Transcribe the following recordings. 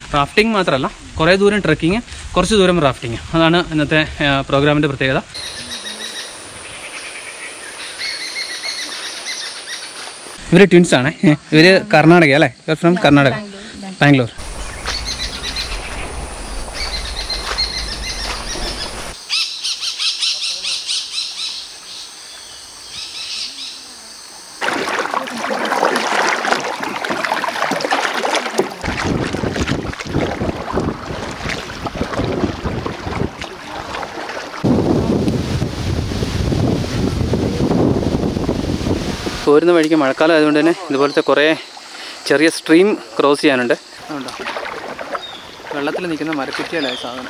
Rafting മാത്രമല്ല കുറേ ദൂരം ട്രക്കിങ് കുറച്ച് ദൂരം റാഫ്റ്റിംഗ് അതാണ് ഇന്നത്തെ പ്രോഗ്രാമിൻ്റെ പ്രത്യേകത ഇവർ ട്വിൻസ് ആണ് ഇവർ കർണാടക അല്ലേ ഇവർ ഫ്രം കർണാടക ബാംഗ്ലൂർ പോരുന്ന വഴിക്ക് മഴക്കാലം ആയതുകൊണ്ട് തന്നെ ഇതുപോലത്തെ കുറേ ചെറിയ സ്ട്രീം ക്രോസ് ചെയ്യാനുണ്ട് അതുകൊണ്ടോ വെള്ളത്തിൽ നിൽക്കുന്ന മരക്കുറ്റിയല്ല ഈ സാധനം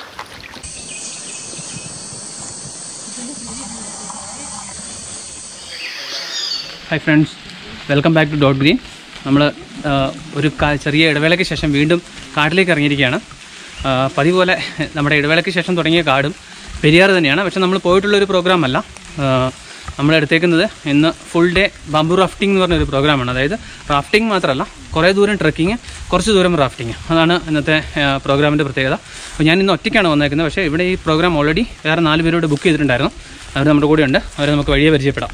hi friends welcome back to dot green നമ്മൾ ഒരു കാ- ചെറിയ ഇടവേളയ്ക്ക് ശേഷം വീണ്ടും കാട്ടിലേക്ക് ഇറങ്ങിയിരിക്കുകയാണ് ആ, പതിവ് പോലെ നമ്മുടെ ഇടവേളയ്ക്ക് ശേഷം തുടങ്ങിയ കാടും പെരിയാർ തന്നെയാണ് പക്ഷെ നമ്മൾ പോയിട്ടുള്ള ഒരു പ്രോഗ്രാം അല്ല നമ്മൾ എടുത്തേക്കുന്നത് ഇന്ന് ഫുൾ ഡേ ബാംബു റാഫ്റ്റിംഗ് എന്ന് പറഞ്ഞൊരു പ്രോഗ്രാമാണ് അതായത് റാഫ്റ്റിംഗ് മാത്രമല്ല കുറേ ദൂരം ട്രക്കിങ് കുറച്ച് ദൂരം റാഫ്റ്റിംഗ് അതാണ് ഇന്നത്തെ പ്രോഗ്രാമിൻ്റെ പ്രത്യേകത അപ്പോൾ ഞാൻ ഇന്ന് ഒറ്റയ്ക്കാണ് വന്നേക്കുന്നത് പക്ഷേ ഇവിടെ ഈ പ്രോഗ്രാം ഓൾറെഡി വേറെ നാല് പേരോട് ബുക്ക് ചെയ്തിട്ടുണ്ടായിരുന്നു അവർ നമ്മുടെ കൂടെ ഉണ്ട് അവരെ നമുക്ക് വഴിയെ പരിചയപ്പെടാം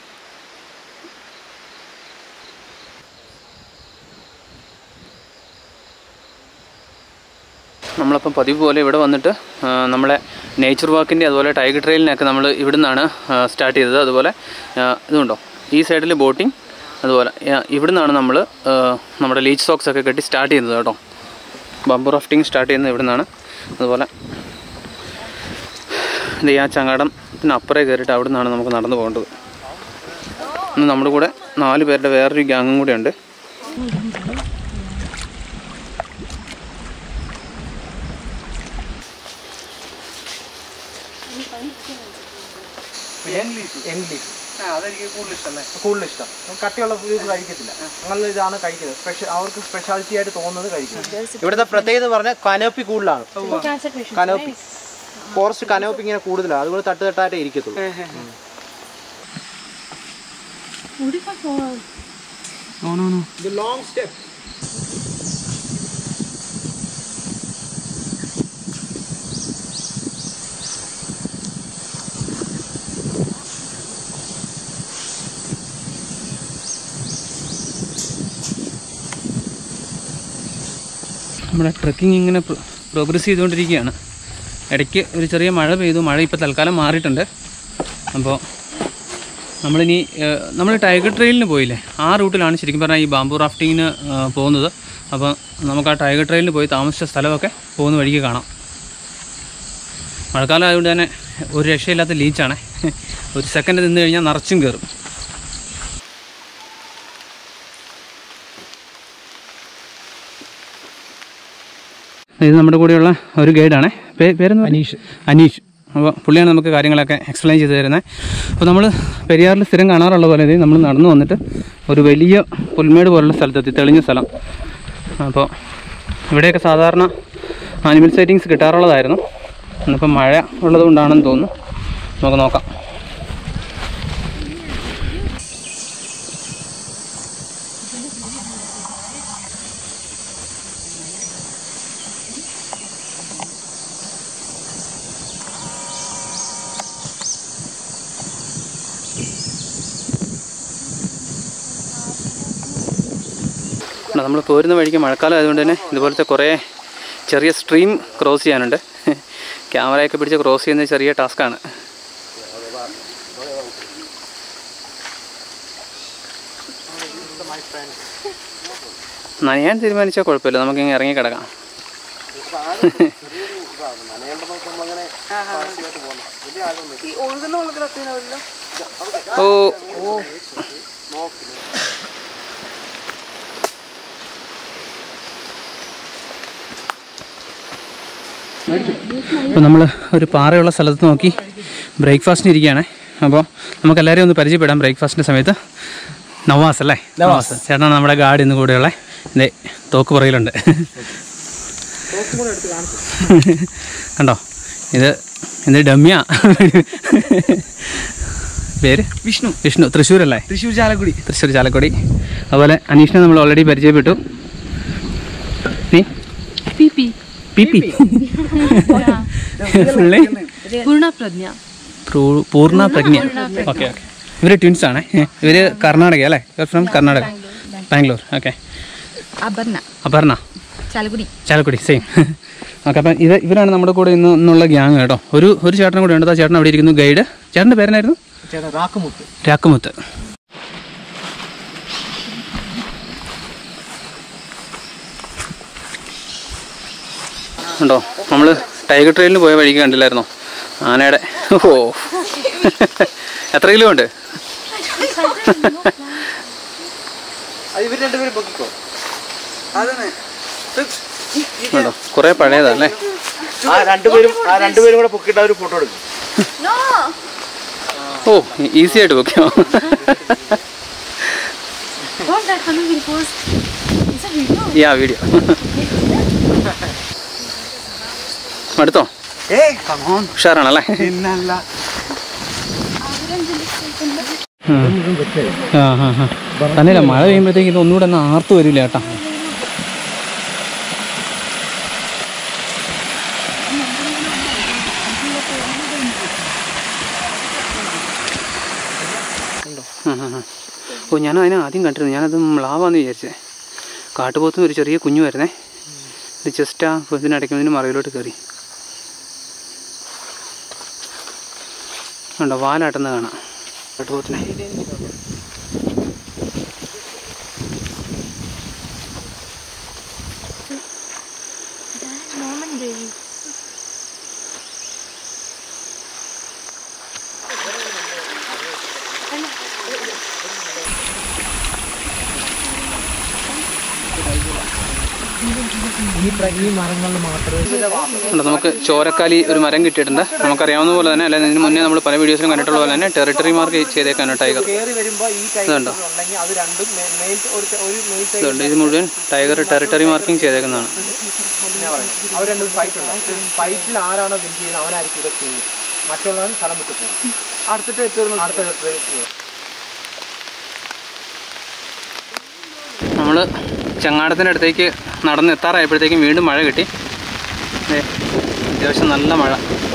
നമ്മളപ്പം പതിവ് പോലെ ഇവിടെ വന്നിട്ട് ആ, നമ്മളെ നേച്ചർ വാക്കിൻ്റെ അതുപോലെ ടൈഗർ ട്രെയിലിനൊക്കെ നമ്മൾ ഇവിടെ നിന്നാണ് സ്റ്റാർട്ട് ചെയ്തത് അതുപോലെ ആ, ഇതുണ്ടോ ഈ സൈഡിൽ ബോട്ടിങ് അതുപോലെ ആ, ഇവിടെ നിന്നാണ് നമ്മൾ നമ്മുടെ ലീച്ച് സോക്സ് ഒക്കെ കെട്ടി സ്റ്റാർട്ട് ചെയ്യുന്നത് കേട്ടോ ബംബർ റാഫ്റ്റിംഗ് സ്റ്റാർട്ട് ചെയ്യുന്നത് ഇവിടെ നിന്നാണ് അതുപോലെ ഇത് ആ ചങ്ങാടത്തിന് അപ്പുറേ കയറിയിട്ട് അവിടെ നിന്നാണ് നമുക്ക് നടന്നു പോകേണ്ടത് ഇന്ന് നമ്മുടെ കൂടെ നാല് പേരുടെ വേറൊരു ഗ്യാങ്ങും കൂടെ ഉണ്ട് അതെനിക്ക് കൂടുതൽ ഇഷ്ടമല്ലേ കൂടുതൽ ഇഷ്ടം കട്ടിയുള്ള ഇത് കഴിക്കത്തില്ല അങ്ങനെ ഇതാണ് കഴിക്കുന്നത് സ്പെഷ്യൽ അവർക്ക് സ്പെഷ്യാലിറ്റി ആയിട്ട് തോന്നുന്നത് കഴിക്കുന്നത് ഇവിടുത്തെ പ്രത്യേകത എന്ന് പറഞ്ഞാൽ കനോപ്പി കൂടുതലാണ് കനോപ്പി ഫോറസ്റ്റ് കനോപ്പി ഇങ്ങനെ കൂടുതലാണ് അതുകൊണ്ട് തട്ട് തട്ടായിട്ടേ ഇരിക്കത്തുള്ളൂ ഇത് ലോങ് സ്റ്റെപ്പ് നമ്മുടെ ട്രക്കിംഗ് ഇങ്ങനെ പ്രോഗ്രസ് ചെയ്തുകൊണ്ടിരിക്കുകയാണ് ഇടയ്ക്ക് ഒരു ചെറിയ മഴ പെയ്തു മഴ ഇപ്പോൾ തൽക്കാലം മാറിയിട്ടുണ്ട് അപ്പോൾ നമ്മളിനി നമ്മൾ ടൈഗർ ട്രെയിലിന് പോയില്ലേ ആ റൂട്ടിലാണ് ശരിക്കും പറഞ്ഞാൽ ഈ ബാംബു റാഫ്റ്റിങ്ങിന് ഏഹ്, പോകുന്നത് അപ്പോൾ നമുക്ക് ആ ടൈഗർ ട്രെയിലിന് പോയി താമസിച്ച സ്ഥലമൊക്കെ പോകുന്ന വഴിക്ക് കാണാം മഴക്കാലം ആയതുകൊണ്ട് തന്നെ ഒരു രക്ഷയില്ലാത്ത ലീച്ചാണ് ഒരു സെക്കൻഡ് നിന്ന് കഴിഞ്ഞാൽ നിറച്ചും കയറും ഇത് നമ്മുടെ കൂടെയുള്ള ഒരു ഗൈഡാണ് പേരെന്ന് അനീഷ് അനീഷ് അപ്പോൾ പുള്ളിയാണ് നമുക്ക് കാര്യങ്ങളൊക്കെ എക്സ്പ്ലെയിൻ ചെയ്ത് തരുന്നത് അപ്പോൾ നമ്മൾ പെരിയാറിൽ സ്ഥിരം കാണാറുള്ള പോലെ ഇത് നമ്മൾ നടന്നു വന്നിട്ട് ഒരു വലിയ പുൽമേട് പോലുള്ള സ്ഥലത്തെത്തി തെളിഞ്ഞ സ്ഥലം അപ്പോൾ ഇവിടെയൊക്കെ സാധാരണ ആനിമൽ സൈറ്റിങ്സ് കിട്ടാറുള്ളതായിരുന്നു ഇന്നിപ്പം മഴ ഉള്ളത് കൊണ്ടാണെന്ന് തോന്നുന്നു നമുക്ക് നോക്കാം നമ്മൾ പോരുന്ന വഴിക്ക് മഴക്കാലം ആയതുകൊണ്ട് തന്നെ ഇതുപോലത്തെ കുറേ ചെറിയ സ്ട്രീം ക്രോസ് ചെയ്യാനുണ്ട് ക്യാമറയൊക്കെ പിടിച്ച് ക്രോസ് ചെയ്യുന്നത് ചെറിയ ടാസ്ക്കാണ് നനയാൻ തീരുമാനിച്ചാൽ കുഴപ്പമില്ല നമുക്കിങ്ങനെ ഇറങ്ങി കിടക്കാം ഓ അപ്പോൾ നമ്മൾ ഒരു പാറയുള്ള സ്ഥലത്ത് നോക്കി ബ്രേക്ക്ഫാസ്റ്റിന് ഇരിക്കുകയാണ് അപ്പോൾ നമുക്ക് എല്ലാവരെയും ഒന്ന് പരിചയപ്പെടാം ബ്രേക്ക്ഫാസ്റ്റിൻ്റെ സമയത്ത് നവാസ് അല്ലേ നവാസ് ചേട്ടനാണ് നമ്മുടെ ഗാർഡ് ഇന്ന് കൂടെയുള്ള ഇതേ തോക്ക് പുറകിലുണ്ട് കണ്ടോ ഇത് ഇത് ഡമ്മിയാ പേര് വിഷ്ണു വിഷ്ണു തൃശ്ശൂരല്ലേ തൃശ്ശൂർ ചാലക്കുടി തൃശ്ശൂർ ചാലക്കുടി അതുപോലെ അനീഷിനെ നമ്മൾ ഓൾറെഡി പരിചയപ്പെട്ടു നീ Pipi. P P full Purna Pradnya. പ്രൂ- പൂർണ്ണ പ്രജ്ഞ ഓക്കെ ഓക്കെ ഇവര് ട്വിൻസ് ആണ് ഇവര് കർണാടക അല്ലേ ഇവർ from Karnataka Bangalore okay Abarna. Aparna Chalagudi. Chalakudy same okay അപ്പം ഇത് ഇവരാണ് നമ്മുടെ കൂടെ ഇന്ന് ഇന്നുള്ള ഗ്യാങ് കേട്ടോ ഒരു ഒരു ചേട്ടനും കൂടെ ഉണ്ട് ആ ചേട്ടൻ അവിടെ ഇരിക്കുന്നു ഗൈഡ് ചേട്ടൻ്റെ പേരെന്നായിരുന്നു ചേട്ടാ റാക്കുമുത്ത് രാക്കുമുത്ത് ഉണ്ടോ നമ്മൾ ടൈഗർ ട്രെയിലിന് പോയ വഴിക്ക് കണ്ടില്ലായിരുന്നോ ആനയുടെ ഓ എത്ര കിലോ ഉണ്ട് അത് ഇവർ രണ്ടുപേരും പൊക്കിക്കോ ഉണ്ടോ കുറേ പഴയതല്ലേ ആ രണ്ടുപേരും ആ രണ്ടുപേരും കൂടെ പൊക്കിയിട്ട് ഒരു ഫോട്ടോ എടുക്കും ഓ ഈസി ആയിട്ട് വെക്കോ What that Hanu will post? It's a video. Yeah video അടുത്തോ ഏയ് കമോൺ ഉഷാറാണല്ലേ പിന്നല്ല ആ ആ ആ തന്നെയല്ല മഴ പെയ്യുമ്പോഴത്തേക്ക് ഇത് ഒന്നുകൂടെ ഒന്ന് ആർത്ത് വരില്ല ചേട്ടാ ആ, ആ, ആ. ഓ ഞാൻ അതിനെ ആദ്യം കണ്ടിരുന്നു ഞാനത് മ്ലാവാന്ന് വിചാരിച്ചേ കാട്ടുപോത്തും ഒരു ചെറിയ കുഞ്ഞു വരുന്നേ ഇത് ജസ്റ്റ് ആ ഇതിനടയ്ക്കുന്നതിന് മറവിലോട്ട് കയറി ഉണ്ടോ വാലാട്ടുന്ന കാണാം കാട്ടുപോത്തിനെ ഈ പ്ര- ഈ മരങ്ങളിൽ മാത്രമേ ഉണ്ട് നമുക്ക് ചോരക്കാലി ഒരു മരം കിട്ടിയിട്ടുണ്ട് നമുക്കറിയാവുന്ന പോലെ തന്നെ അല്ലെങ്കിൽ ഇതിന് മുന്നേ നമ്മൾ പല വീഡിയോസിലും കണ്ടിട്ടുള്ള പോലെ തന്നെ ടെറിട്ടറി മാർക്ക് ചെയ്തേക്കാണ് ടൈഗർ കയറി വരുമ്പോ ഈ ഇതുണ്ടോ? ടൈപ്പ് ഉണ്ടെങ്കിൽ അത് രണ്ടും മെയിൻ ഒരു ഒരു മെയിൻ സൈഡ് ഇതുണ്ട് ഇത് മുഴുവൻ ടൈഗർ ടെറിട്ടറി മാർക്കിംഗ് ചെയ്തേക്കുന്നതാണ് അവർ രണ്ടും ഫൈറ്റ് ഉണ്ട് ഫൈറ്റിൽ ആരാണോ വിൻ ചെയ്യുന്നത് അവനായിരിക്കും ഇതൊക്കെ ചെയ്യുന്നത് മറ്റുള്ളവൻ സ്ഥലം വിട്ട് പോകും അടുത്തിട്ട് അടുത്ത നമ്മൾ ചങ്ങാടത്തിൻ്റെ അടുത്തേക്ക് നടന്ന് എത്താറായപ്പോഴത്തേക്കും വീണ്ടും മഴ കിട്ടി ദേ, അത്യാവശ്യം നല്ല മഴ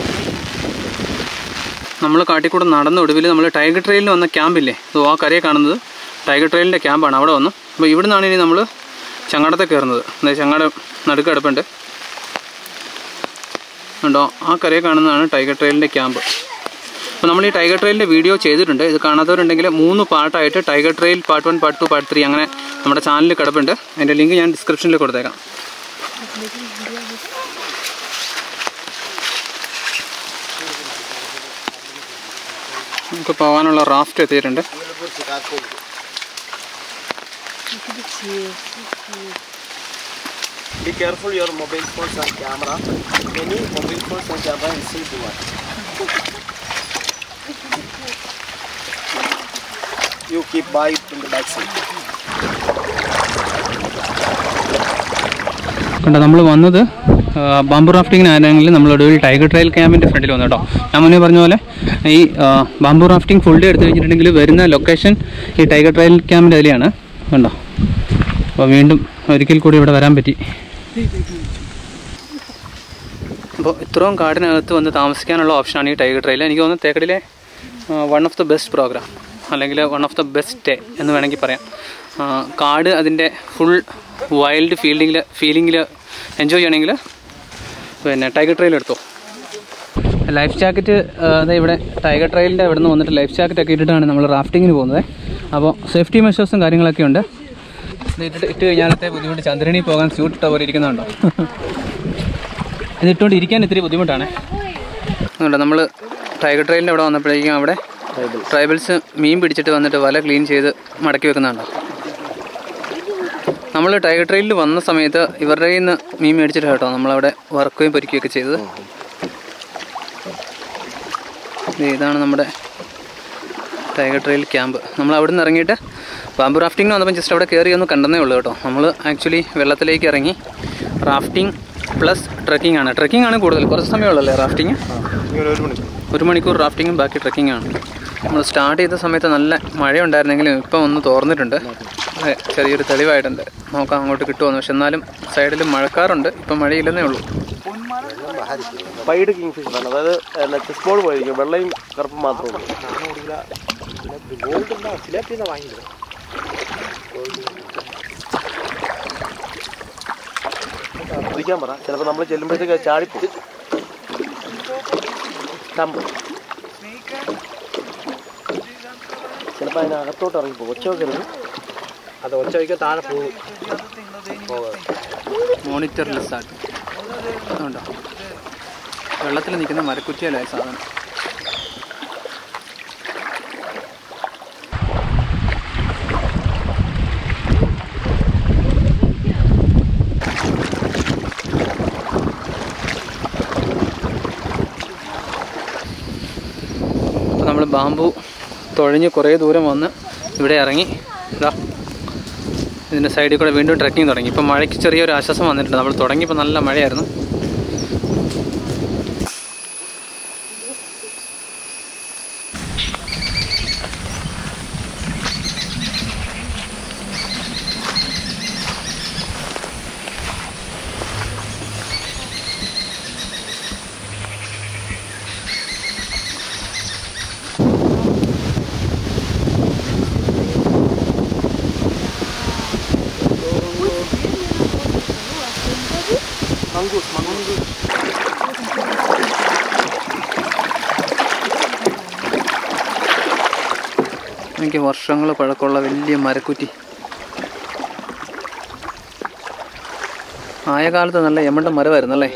നമ്മൾ കാട്ടിക്കൂടെ നടന്ന ഒടുവിൽ നമ്മൾ ടൈഗർ ട്രെയിലിൽ വന്ന ക്യാമ്പില്ലേ ഓ ആ കരയെ കാണുന്നത് ടൈഗർ ട്രെയിലിൻ്റെ ക്യാമ്പാണ് അവിടെ വന്നു അപ്പോൾ ഇവിടെ നിന്നാണ് ഇനി നമ്മൾ ചങ്ങാടത്തെ കയറുന്നത് അതെ ചങ്ങാടം നടുക്ക് കിടപ്പുണ്ട് ഉണ്ടോ ആ കരയെ കാണുന്നതാണ് ടൈഗർ ട്രെയിലിൻ്റെ ക്യാമ്പ് അപ്പോൾ നമ്മൾ ഈ ടൈഗർ ട്രെയിലിൻ്റെ വീഡിയോ ചെയ്തിട്ടുണ്ട് ഇത് കാണാത്തവരുണ്ടെങ്കിൽ മൂന്ന് പാർട്ടായിട്ട് tiger trail part one part two part three അങ്ങനെ നമ്മുടെ ചാനലിൽ കിടപ്പുണ്ട് അതിൻ്റെ ലിങ്ക് ഞാൻ ഡിസ്ക്രിപ്ഷനിൽ കൊടുത്തേക്കാം നമുക്ക് പോകാനുള്ള റാഫ്റ്റ് എത്തിയിട്ടുണ്ട് Be careful your mobile phones and camera. Many mobile phones and camera inside the water. You keep by in the back side. കണ്ടോ നമ്മൾ വന്നത് ബാംബു റാഫ്റ്റിങ്ങിനായിരുന്നെങ്കിൽ നമ്മൾ ഒടുവിൽ ടൈഗർ ട്രയൽ ക്യാമ്പിൻ്റെ ഫ്രണ്ടിൽ വന്നു കേട്ടോ ഞാൻ മുന്നേ പറഞ്ഞ പോലെ ഈ ആ, ബാംബു റാഫ്റ്റിംഗ് ഫുൾ ഡേ എടുത്തു കഴിഞ്ഞിട്ടുണ്ടെങ്കിൽ വരുന്ന ലൊക്കേഷൻ ഈ ടൈഗർ ട്രയൽ ക്യാമ്പിൻ്റെ അതിലെയാണ് കണ്ടോ അപ്പോൾ വീണ്ടും ഒരിക്കൽ കൂടി ഇവിടെ വരാൻ പറ്റി അപ്പോൾ ഇത്രയും കാടിനകത്ത് വന്ന് താമസിക്കാനുള്ള ഓപ്ഷനാണ് ഈ ടൈഗർ ട്രെയിൽ എനിക്ക് തോന്നുന്നു തേക്കടിലെ one of the best program അല്ലെങ്കിൽ one of the best day എന്ന് വേണമെങ്കിൽ പറയാം ആ, കാട് അതിൻ്റെ ഫുൾ വൈൽഡ് ഫീൽഡിങ്ങിൽ ഫീലിങ്ങിൽ എൻജോയ് ചെയ്യണമെങ്കിൽ പിന്നെ ടൈഗർ ട്രെയിൽ എടുത്തോ ലൈഫ് ജാക്കറ്റ് അതെ ഇവിടെ ടൈഗർ ട്രെയിലിൻ്റെ ഇവിടെ നിന്ന് വന്നിട്ട് ലൈഫ് ജാക്കറ്റ് ഒക്കെ ഇട്ടിട്ടാണ് നമ്മൾ റാഫ്റ്റിങ്ങിന് പോകുന്നത് അപ്പോൾ സേഫ്റ്റി മെഷേഴ്സും കാര്യങ്ങളൊക്കെ ഉണ്ട് ഇത് ഇട്ടിട്ട് ഇട്ട് കഴിഞ്ഞാലത്തെ ബുദ്ധിമുട്ട് ചന്ദ്രണി പോകാൻ സ്യൂട്ട് ഇട്ട പോലെ ഇരിക്കുന്നുണ്ടോ ഇത് ഇട്ടുകൊണ്ട് ഇരിക്കാൻ ഇത്തിരി ബുദ്ധിമുട്ടാണ് അതുകൊണ്ട് നമ്മൾ ടൈഗർ ട്രെയിലിൻ്റെ അവിടെ വന്നപ്പോഴേക്കും അവിടെ ട്രൈബൽസ് മീൻ പിടിച്ചിട്ട് വന്നിട്ട് വല ക്ലീൻ ചെയ്ത് മടക്കി വെക്കുന്നുണ്ടോ നമ്മൾ ടൈഗർ ട്രെയിലിൽ വന്ന സമയത്ത് ഇവരുടെ കയ്യിൽ നിന്ന് മീൻ മേടിച്ചിട്ട് കേട്ടോ നമ്മളവിടെ വറക്കുകയും പൊരിക്കുകയൊക്കെ ചെയ്തത് ദേ ഇതാണ് നമ്മുടെ ടൈഗർ ട്രെയിൽ ക്യാമ്പ് നമ്മൾ അവിടെ നിന്ന് ഇറങ്ങിയിട്ട് ബാമ്പു റാഫ്റ്റിങ്ങിന് വന്നപ്പോൾ ജസ്റ്റ് അവിടെ കയറി ഒന്ന് കണ്ടെന്നേ ഉള്ളൂ കേട്ടോ നമ്മൾ ആക്ച്വലി വെള്ളത്തിലേക്ക് ഇറങ്ങി റാഫ്റ്റിംഗ് പ്ലസ് ട്രക്കിംഗ് ആണ് ട്രക്കിംഗ് ആണ് കൂടുതൽ കുറച്ച് സമയമുള്ളല്ലേ റാഫ്റ്റിംഗ് ഒരു മണിക്കൂർ റാഫ്റ്റിങ്ങും ബാക്കി ട്രക്കിംഗ് ആണ് നമ്മൾ സ്റ്റാർട്ട് ചെയ്ത സമയത്ത് നല്ല മഴ ഉണ്ടായിരുന്നെങ്കിലും ഇപ്പം ഒന്ന് തോർന്നിട്ടുണ്ട് അതെ ചെറിയൊരു തെളിവായിട്ടുണ്ട് നോക്കാം അങ്ങോട്ട് കിട്ടുമെന്ന് പക്ഷെ എന്നാലും സൈഡിൽ മഴക്കാറുണ്ട് ഇപ്പം മഴയില്ലെന്നേ ഉള്ളൂ വൈഡ് കിങ് ഫിഷ് ആണ് അതായത് ചെസ് ബോൾ പോയിരിക്കും വെള്ളയും കറുപ്പും മാത്രമേ ഉള്ളൂ ശ്രദ്ധിക്കാൻ പറ ചിലപ്പോൾ നമ്മൾ ചെല്ലുമ്പോഴത്തേക്ക് ചാടിപ്പോകും ചിലപ്പോൾ അതിനകത്തോട്ട് ഇറങ്ങി പോകും ഒച്ച വെക്കരുത് അത് ഒച്ച വയ്ക്കാൻ താഴെ പോകും മോണിറ്റർ ലിസാർഡ് അതുകൊണ്ടോ വെള്ളത്തിൽ നിൽക്കുന്ന മരക്കുറ്റിയല്ലേ സാധനം അപ്പോൾ നമ്മൾ ബാമ്പു തുഴഞ്ഞ് കുറേ ദൂരം വന്ന് ഇവിടെ ഇറങ്ങി ഇതാ ഇതിൻ്റെ സൈഡിൽ കൂടെ വീണ്ടും ട്രക്കിംഗ് തുടങ്ങി ഇപ്പം മഴയ്ക്ക് ചെറിയൊരു ആശ്വാസം വന്നിട്ടുണ്ട് നമ്മൾ തുടങ്ങിയപ്പോൾ നല്ല മഴയായിരുന്നു എനിക്ക് വർഷങ്ങൾ പഴക്കമുള്ള വലിയ മരക്കുറ്റി ആയ കാലത്ത് നല്ല യമണ്ട മരമായിരുന്നു അല്ലേ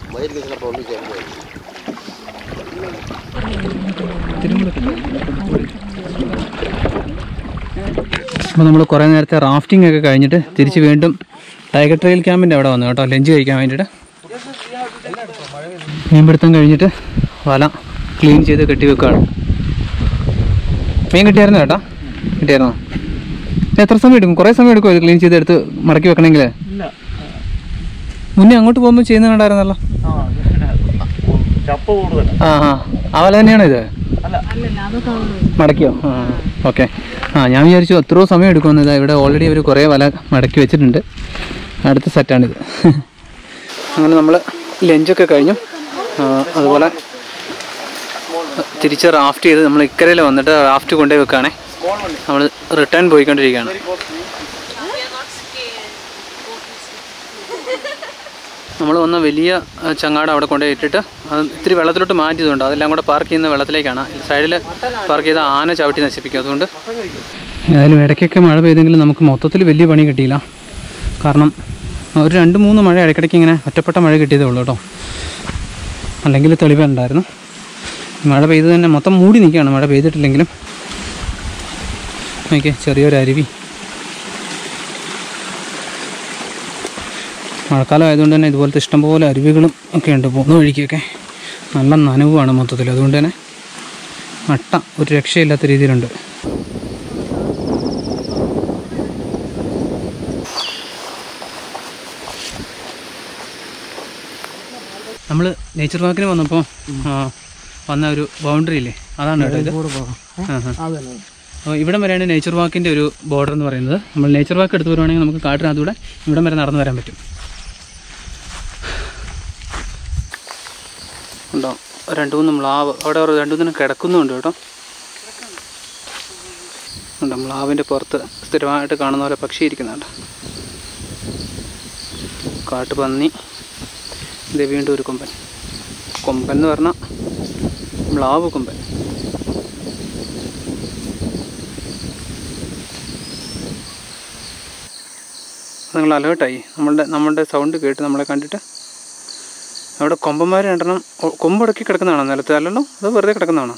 അപ്പോൾ നമ്മൾ കുറേ നേരത്തെ റാഫ്റ്റിംഗ് ഒക്കെ കഴിഞ്ഞിട്ട് തിരിച്ച് വീണ്ടും ടൈഗർ ട്രെയിൽ ക്യാമ്പിൻ്റെ അവിടെ വന്നു കേട്ടോ ലഞ്ച് കഴിക്കാൻ വേണ്ടിയിട്ട് മീൻപിടുത്തം കഴിഞ്ഞിട്ട് വല ക്ലീൻ ചെയ്ത് കെട്ടി വെക്കുകയാണ് മീൻ കിട്ടിയായിരുന്നു ചേട്ടാ കിട്ടിയായിരുന്നോ എത്ര സമയം എടുക്കും കുറേ സമയം എടുക്കുമോ ഇത് ക്ലീൻ ചെയ്ത് എടുത്ത് മടക്കി വെക്കണമെങ്കിൽ മുന്നേ അങ്ങോട്ട് പോകുമ്പോൾ ചെയ്യുന്ന കണ്ടായിരുന്നല്ലോ ചപ്പ് കൂടുതൽ ആ ആ ആ വല തന്നെയാണോ ഇത് മടക്കിയോ ആ ഓക്കെ ആ ഞാൻ വിചാരിച്ചു എത്രയോ സമയം എടുക്കുമെന്ന് ഇതാ ഇവിടെ ഓൾറെഡി അവർ കുറേ വല മടക്കി വെച്ചിട്ടുണ്ട് അടുത്ത സെറ്റാണിത് അങ്ങനെ നമ്മൾ ലഞ്ചൊക്കെ കഴിഞ്ഞു ആ, അതുപോലെ തിരിച്ച് റാഫ്റ്റ് ചെയ്ത് നമ്മൾ ഇക്കരയിൽ വന്നിട്ട് റാഫ്റ്റ് കൊണ്ടുപോയി വെക്കുകയാണേ നമ്മൾ റിട്ടേൺ പോയിക്കൊണ്ടിരിക്കുകയാണ് നമ്മൾ വന്ന വലിയ ആ, ചങ്ങാടം അവിടെ കൊണ്ടുപോയി ഇട്ടിട്ട് അത് ഇത്തിരി വെള്ളത്തിലോട്ട് മാറ്റിയതുകൊണ്ട് അതെല്ലാം കൂടെ പാർക്ക് ചെയ്യുന്ന വെള്ളത്തിലേക്കാണ് സൈഡിൽ പാർക്ക് ചെയ്ത ആന ചവിട്ടി നശിപ്പിക്കും അതുകൊണ്ട് ഏതായാലും ഇടയ്ക്കൊക്കെ മഴ പെയ്തെങ്കിലും നമുക്ക് മൊത്തത്തിൽ വലിയ പണി കിട്ടിയില്ല കാരണം ഒരു രണ്ട് മൂന്ന് മഴ ഇടയ്ക്കിടയ്ക്ക് ഇങ്ങനെ ഒറ്റപ്പെട്ട മഴ കിട്ടിയതേ ഉള്ളൂ കേട്ടോ അല്ലെങ്കിൽ തെളിവുണ്ടായിരുന്നു മഴ പെയ്ത് തന്നെ മൊത്തം മൂടി നിൽക്കുകയാണ് മഴ പെയ്തിട്ടില്ലെങ്കിലും ഓക്കെ ചെറിയൊരു അരുവി മഴക്കാലം ആയതുകൊണ്ട് തന്നെ ഇതുപോലത്തെ ഇഷ്ടംപോലെ അരുവികളും ഒക്കെ ഉണ്ട് പോകുന്ന വഴിക്കൊക്കെ നല്ല നനവുമാണ് മൊത്തത്തിൽ അതുകൊണ്ട് തന്നെ മട്ട ഒരു രക്ഷയില്ലാത്ത രീതിയിലുണ്ട് നമ്മൾ നേച്ചർ പാർക്കിന് വന്നപ്പോൾ വന്ന ഒരു ബൗണ്ടറി ഇല്ലേ അതാണ് കേട്ടോ ഇത് ആ ആ അപ്പോൾ ഇവിടം വരെയാണ് നേച്ചർ വാക്കിൻ്റെ ഒരു ബോർഡർ എന്ന് പറയുന്നത് നമ്മൾ നേച്ചർ വാക്ക് എടുത്ത് വരുവാണെങ്കിൽ നമുക്ക് കാട്ടിനകത്തൂടെ ഇവിടം വരെ നടന്നു വരാൻ പറ്റും ഉണ്ടോ രണ്ട് മൂന്ന് മ്ലാവ് അവിടെ ഒരു രണ്ട് മൂന്നിനും കിടക്കുന്നുണ്ട് കേട്ടോ ഉണ്ട് മ്ലാവിൻ്റെ പുറത്ത് സ്ഥിരമായിട്ട് കാണുന്ന പോലെ പക്ഷി ഇരിക്കുന്നുണ്ട് കാട്ടുപന്നി ഇത് വീണ്ടും ഒരു കൊമ്പൻ കൊമ്പൻ എന്ന് പറഞ്ഞാൽ മ്ലാവ് കൊമ്പൻ നിങ്ങൾ അലേർട്ടായി നമ്മളുടെ നമ്മളുടെ സൗണ്ട് കേട്ട് നമ്മളെ കണ്ടിട്ട് അവിടെ കൊമ്പന്മാർ രണ്ടെണ്ണം ഒ- കൊമ്പടക്കി കിടക്കുന്നതാണോ നിലത്ത് അല്ലല്ലോ അത് വെറുതെ കിടക്കുന്നതാണോ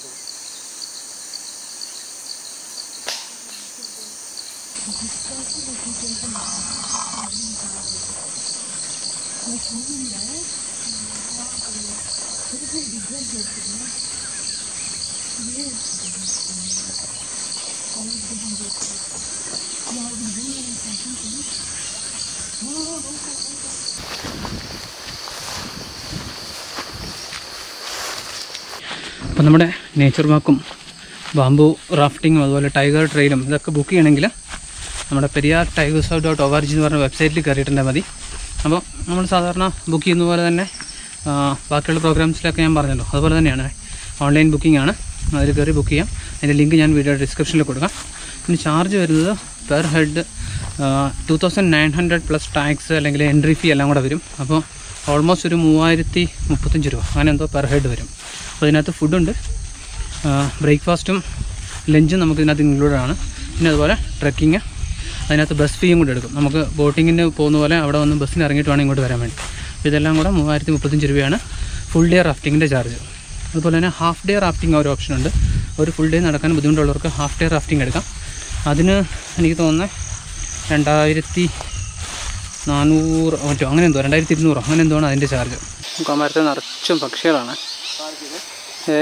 അപ്പം നമ്മുടെ നേച്ചർ വാക്കും ബാംബു റാഫ്റ്റിങ്ങും അതുപോലെ ടൈഗർ ട്രെയിലും ഇതൊക്കെ ബുക്ക് ചെയ്യണമെങ്കിൽ നമ്മുടെ Periyar tigers out dot O R G എന്ന് പറഞ്ഞ വെബ്സൈറ്റിൽ കയറിയിട്ടുണ്ടെങ്കിൽ മതി അപ്പോൾ നമ്മൾ സാധാരണ ബുക്ക് ചെയ്യുന്ന പോലെ തന്നെ ആ, ബാക്കിയുള്ള പ്രോഗ്രാംസിലൊക്കെ ഞാൻ പറഞ്ഞല്ലോ അതുപോലെ തന്നെയാണ് ഓൺലൈൻ ബുക്കിംഗ് ആണ് അതിൽ കയറി ബുക്ക് ചെയ്യാം അതിൻ്റെ ലിങ്ക് ഞാൻ വീഡിയോ ഡിസ്ക്രിപ്ഷനിൽ കൊടുക്കാം പിന്നെ ചാർജ് വരുന്നത് per head two thousand nine hundred plus tax അല്ലെങ്കിൽ എൻട്രി ഫീ എല്ലാം കൂടെ വരും അപ്പോൾ ഓൾമോസ്റ്റ് ഒരു മൂവായിരത്തി മുപ്പത്തഞ്ച് രൂപ അങ്ങനെ എന്തോ പെർ ഹെഡ് വരും അപ്പോൾ ഇതിനകത്ത് ഫുഡുണ്ട് ബ്രേക്ക്ഫാസ്റ്റും ലഞ്ചും നമുക്ക് ഇതിനകത്ത് ഇൻക്ലൂഡഡ് ആണ് പിന്നെ അതുപോലെ ട്രക്കിങ് അതിനകത്ത് ബസ് ഫീയും കൂടെ എടുക്കും നമുക്ക് ബോട്ടിങ്ങിന് പോകുന്ന പോലെ അവിടെ വന്ന് ബസ്സിന് ഇറങ്ങിയിട്ട് വേണം ഇങ്ങോട്ട് വരാൻ വേണ്ടി അപ്പോൾ ഇതെല്ലാം കൂടെ മൂവായിരത്തി മുപ്പത്തഞ്ച് രൂപയാണ് ഫുൾ ഡേ റാഫ്റ്റിങ്ങിൻ്റെ ചാർജ് അതുപോലെ തന്നെ ഹാഫ് ഡേ റാഫ്റ്റിംഗ് ഒരു ഓപ്ഷൻ ഉണ്ട് ഒരു ഫുൾ ഡേ നടക്കാൻ ബുദ്ധിമുട്ടുള്ളവർക്ക് ഹാഫ് ഡേ റാഫ്റ്റിംഗ് എടുക്കാം അതിന് എനിക്ക് തോന്നുന്നത് രണ്ടായിരത്തി നാനൂറ് മറ്റോ അങ്ങനെ എന്തോ രണ്ടായിരത്തി ഇരുന്നൂറോ അങ്ങനെ എന്തോ ആണ് അതിൻ്റെ ചാർജ് കോമാരത്തെ നിറച്ചും പക്ഷികളാണ് ഏ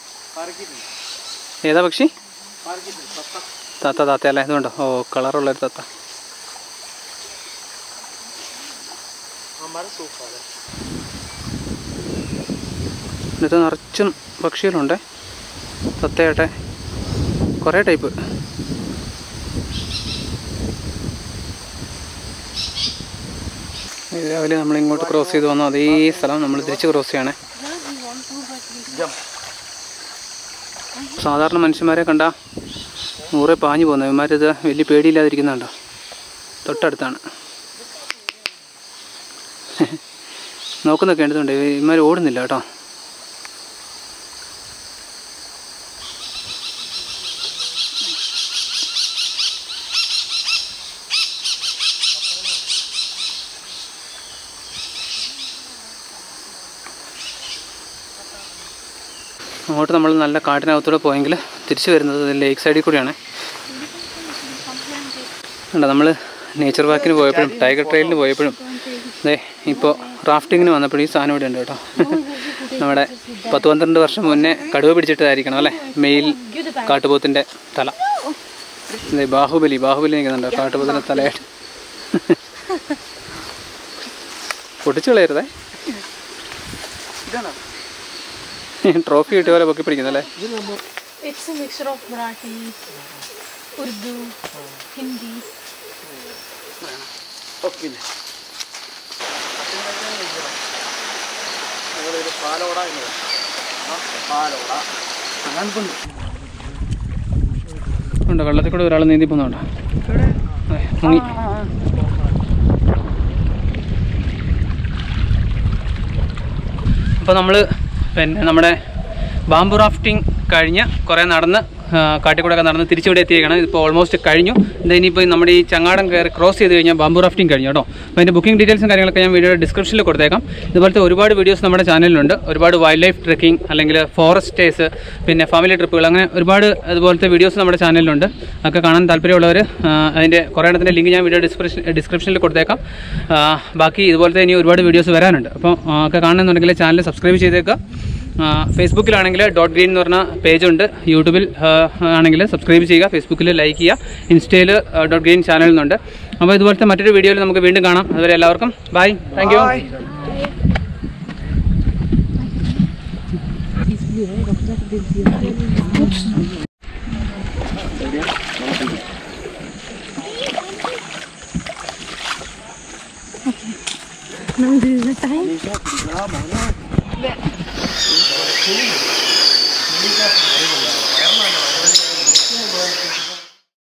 ഏതാ പക്ഷി താത്ത താത്ത അല്ലേ ഇതുണ്ടോ ഓ കളറുള്ളൊരു താത്ത ഇത് നിറച്ചും പക്ഷികളുണ്ട് തത്തയാട്ടെ കുറേ ടൈപ്പ് രാവിലെ നമ്മൾ ഇങ്ങോട്ട് ക്രോസ് ചെയ്ത് വന്നു അതേ സ്ഥലം നമ്മൾ തിരിച്ച് ക്രോസ് ചെയ്യണേ സാധാരണ മനുഷ്യന്മാരെ കണ്ട നൂറെ പാഞ്ഞു പോകുന്നത് ഇവന്മാരിത് വലിയ പേടിയില്ലാതിരിക്കുന്നുണ്ടോ തൊട്ടടുത്താണ് നോക്കുന്നൊക്കെ എടുത്തുണ്ട് ഇവന്മാർ ഓടുന്നില്ല കേട്ടോ അങ്ങോട്ട് നമ്മൾ നല്ല കാട്ടിനകത്തൂടെ പോയെങ്കിൽ തിരിച്ചു വരുന്നത് ലേക്ക് സൈഡിൽ കൂടിയാണ് ഉണ്ട് നമ്മൾ നേച്ചർ വാക്കിന് പോയപ്പോഴും ടൈഗർ ട്രെയിലിന് പോയപ്പോഴും അതെ ഇപ്പോൾ റാഫ്റ്റിങ്ങിന് വന്നപ്പോഴും ഈ സാധനം ഇവിടെ ഉണ്ട് കേട്ടോ നമ്മുടെ പത്ത് പന്ത്രണ്ട് വർഷം മുന്നേ കടുവ പിടിച്ചിട്ടതായിരിക്കണം അല്ലേ മെയിൽ കാട്ടുപോത്തിൻ്റെ തല അതെ ബാഹുബലി ബാഹുബലി നിൽക്കുന്നുണ്ടോ കാട്ടുപോത്തിൻ്റെ തലയായിട്ട് പൊട്ടിച്ചു കളയരുതേ ട്രോഫി കിട്ടിയ പോലെ പൊക്കി പിടിക്കുന്നല്ലേ It's a mixture of Marathi, Urdu, Hindi. ഉണ്ട് വെള്ളത്തിൽ കൂടെ ഒരാൾ നീന്തി പോകുന്നുണ്ടോ അതെ, മുങ്ങി അപ്പോൾ നമ്മൾ പിന്നെ നമ്മുടെ ബാംബു റാഫ്റ്റിംഗ് കഴിഞ്ഞ് കുറേ നടന്ന് ആ, കാട്ടിക്കൂടെ ഒക്കെ നടന്ന് തിരിച്ചിവിടെ എത്തിയേക്കാണ് ഇപ്പോൾ ഓൾമോസ്റ്റ് കഴിഞ്ഞു ഇത് ഇനിയിപ്പോൾ നമ്മുടെ ഈ ചങ്ങാടം കയറി ക്രോസ് ചെയ്ത് കഴിഞ്ഞാൽ ബാംബു റാഫ്റ്റിംഗ് കഴിഞ്ഞു കേട്ടോ അപ്പോൾ അതിൻ്റെ ബുക്കിംഗ് ഡീറ്റെയിൽസും കാര്യങ്ങളൊക്കെ ഞാൻ വീഡിയോയുടെ ഡിസ്ക്രിപ്ഷനിൽ കൊടുത്തേക്കാം ഇതുപോലത്തെ ഒരുപാട് വീഡിയോസ് നമ്മുടെ ചാനലിലുണ്ട് ഒരുപാട് വൈൽഡ് ലൈഫ് ട്രെക്കിംഗ് അല്ലെങ്കിൽ ഫോറസ്റ്റ് സ്റ്റേസ് പിന്നെ ഫാമിലി ട്രിപ്പുകൾ അങ്ങനെ ഒരുപാട് അതുപോലത്തെ വീഡിയോസ് നമ്മുടെ ചാനലിലുണ്ട് ഒക്കെ കാണാൻ താല്പര്യമുള്ളവർ അതിൻ്റെ കുറേ എണ്ണത്തിൻ്റെ ലിങ്ക് ഞാൻ വീഡിയോ ഡിസ്ക്രിപ്ഷൻ ഡിസ്ക്രിപ്ഷനിൽ കൊടുത്തേക്കാം ആ, ബാക്കി ഇതുപോലത്തെ ഇനി ഒരുപാട് വീഡിയോസ് വരാനുണ്ട് അപ്പോൾ ആ, ഒക്കെ കാണുന്നുണ്ടെങ്കിൽ ചാനൽ സബ്സ്ക്രൈബ് ചെയ്തേക്കുക ആ, ഫേസ്ബുക്കിലാണെങ്കിൽ ഡോട്ട് ഗ്രീൻ എന്ന് പറഞ്ഞ പേജുണ്ട് യൂട്യൂബിൽ ആ, ആണെങ്കിൽ സബ്സ്ക്രൈബ് ചെയ്യുക ഫേസ്ബുക്കിൽ ലൈക്ക് ചെയ്യുക ഇൻസ്റ്റയിൽ ഡോട്ട് ഗ്രീൻ ചാനൽ എന്നുണ്ട് അപ്പോൾ ഇതുപോലത്തെ മറ്റൊരു വീഡിയോയിൽ നമുക്ക് വീണ്ടും കാണാം അതുവരെ എല്ലാവർക്കും bye thank you Now this is the time.